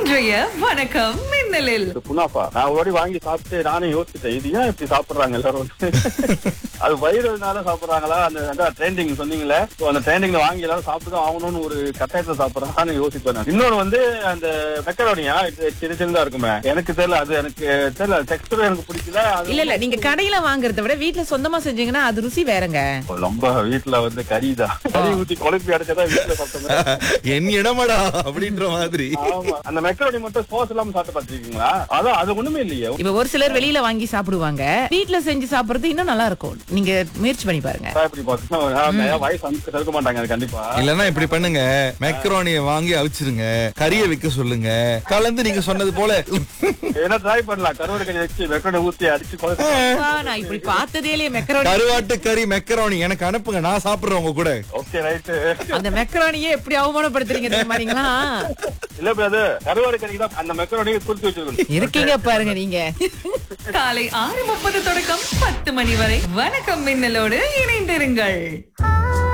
இன்றைய வணக்கம் மின்னலில் இது குனாஃபா நான் ஒரு வாட்டி வாங்கி சாப்பிட்டு நானே யோசிச்சிட்டேன் இது ஏன் இப்படி சாப்பிடுறாங்க எல்லாரும் அது வைரல்னால சாப்பிடுறாங்களா அந்த ட்ரெண்டிங் சொன்னீங்களே So, அந்த ட்ரெண்டிங்ல வாங்கி எல்லாரும் சாப்பிட்டு தான் ஆகணும்னு ஒரு கட்டாயத்துல சாப்பிடுறாங்கன்னு யோசிப்பேன் நான். இன்னொன்னு வந்து அந்த மெக்கரோனியா இது சின்ன சின்னதா இருக்குமே எனக்கு தெரியல அது எனக்கு தெரியல டெக்ஸ்டர் எனக்கு பிடிக்கல அது இல்ல இல்ல நீங்க கடையில வாங்குறத விட வீட்ல சொந்தமா செஞ்சீங்கன்னா அது ருசி வேறங்க ரொம்ப வீட்டுல வந்து கறிதான் கறி ஊத்தி குழப்பி அடைச்சதான் வீட்டுல சாப்பிட்டோம் என் இடமடா அப்படின்ற மாதிரி ஆமா அந்த மெக்கரோனி மட்டும் சோஸ் இல்லாம சாப்பிட்டு பாத்துருக்கீங்களா அதான் அது ஒண்ணுமே இல்லையே இப்ப ஒரு சிலர் வெளியில வாங்கி சாப்பிடுவாங்க வீட்ல செஞ்சு சாப்பிடுறது இன்னும் நல்லா இருக்கும் நீங்க முயற்சி பண்ணி பாருங்க இப்படி பாத்தீங்கன்னா வயசு அனுப்பிச்சு தடுக்க மாட்டாங்க அது கண்டிப்பா இல்லன்னா இப்படி பண்ணுங்க மெக்ரோனிய வாங்கி அவிச்சிருங்க கறியை வைக்க சொல்லுங்க கலந்து நீங்க சொன்னது போல என்ன ட்ரை பண்ணலாம் கருவாடு கறி வச்சு வெக்கடை ஊத்தி அடிச்சு குழப்பி அப்பா, நான் இப்படி பார்த்ததே இல்லையே மெக்கரோனி கருவாட்டு கறி மெக்கரோனி எனக்கு அனுப்புங்க நான் சாப்பிடுறேன் உங்க கூட ஓகே ரைட்டு அந்த மெக்கரோனியே எப்படி அவமானப்படுத்துறீங்க தெரியுமாங்களா இல்ல அது கருவாடு கறிக்கு தான் அந்த மெக்கரோனி குறிச்சு வச்சிருக்கணும் இருக்கீங்க பாருங்க நீங்க காலை ஆறு முப்பது தொடக்கம் பத்து மணி வரை வணக்கம் மின்னலோடு இணைந்திருங்கள்